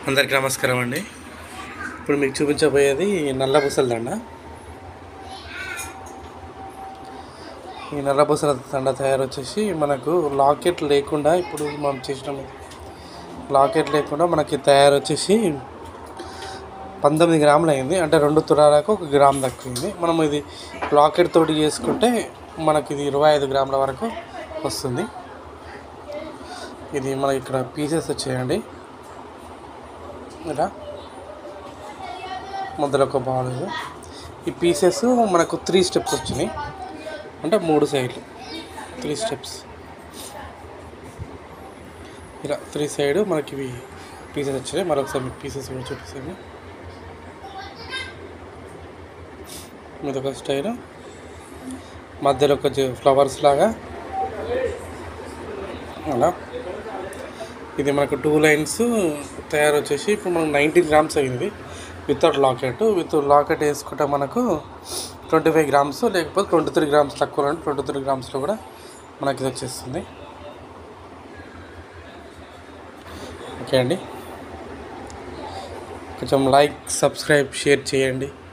అందరికీ నమస్కారం అండి ఇప్పుడు మీకు చూపించబోయేది నల్ల పూసల దండ ఈ నల్ల పూసల దండ తయారు వచ్చేసి మనకు లాకెట్ లేకుండా ఇప్పుడు మనం చేసినాం ఇది. లాకెట్ లేకుండా మనకి తయారు వచ్చేసి పంతొమ్మిది గ్రాములు అయింది అంటే రెండు తులాలకు ఒక గ్రామ్ దక్కింది మనం ఇది లాకెట్ తోటి చేసుకుంటే మనకి ఇది ఇరవై ఐదు గ్రాముల వరకు వస్తుంది ఇది మనకి ఇక్కడ పీసెస్ వచ్చాయండి ఇలా మధ్యలో ఒక బాల్ ఇది. ఈ పీసెస్ మనకు త్రీ స్టెప్స్ వచ్చినాయి అంటే మూడు సైడ్లు త్రీ స్టెప్స్ ఇలా త్రీ సైడ్ మనకి ఇవి పీసెస్ వచ్చినాయి మరొకసారి మీకు పీసెస్ కూడా చూపిస్తాను మీద ఒక స్టైల్ మధ్యలో ఒక ఫ్లవర్స్ లాగా అలా ఇది మనకు టూ లైన్స్ తయారు వచ్చేసి ఇప్పుడు మనకు నైంటీన్ గ్రామ్స్ అయింది వితౌట్ లాకెట్ విత్ లాకెట్ వేసుకుంటే మనకు ట్వంటీ ఫైవ్ గ్రామ్స్ లేకపోతే ట్వంటీ త్రీ గ్రామ్స్ తక్కువ అంటే ట్వంటీ త్రీ గ్రామ్స్లో కూడా మనకి ఇది వచ్చేస్తుంది ఓకే అండి కొంచెం లైక్ సబ్స్క్రైబ్ షేర్ చేయండి